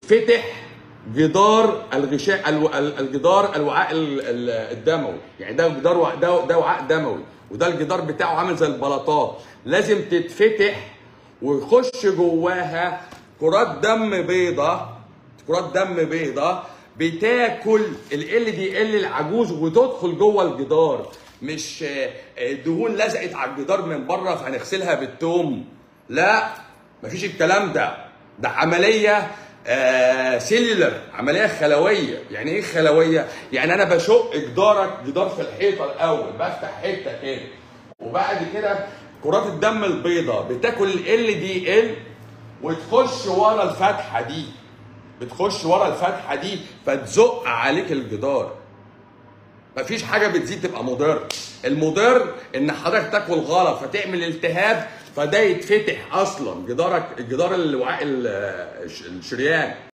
فتح جدار الغشاء الو... ال- الجدار الوعاء ال- ال- الدموي يعني ده جدار وع- ده ده وعاء دموي وده الجدار بتاعه عامل زي البلاطات لازم تتفتح ويخش جواها كرات دم بيضة كرات دم بيضة بتاكل ال دي ال العجوز وتدخل جوه الجدار مش آه، آه، دهون لزقت على الجدار من بره فهنغسلها بالثوم لا مفيش الكلام ده ده عمليه آه سيلولر عمليه خلويه يعني ايه خلويه يعني انا بشق جدارك جدار في الحيطه الاول بفتح حته كده وبعد كده كرات الدم البيضاء بتاكل ال دي ال وتخش ورا الفتحه دي بتخش ورا الفتحه دي فتزق عليك الجدار مفيش حاجه بتزيد تبقى مضر المضر ان حضرتك تاكل غلط فتعمل التهاب فده يتفتح اصلا جدارك الجدار الوعاء ال- الشريان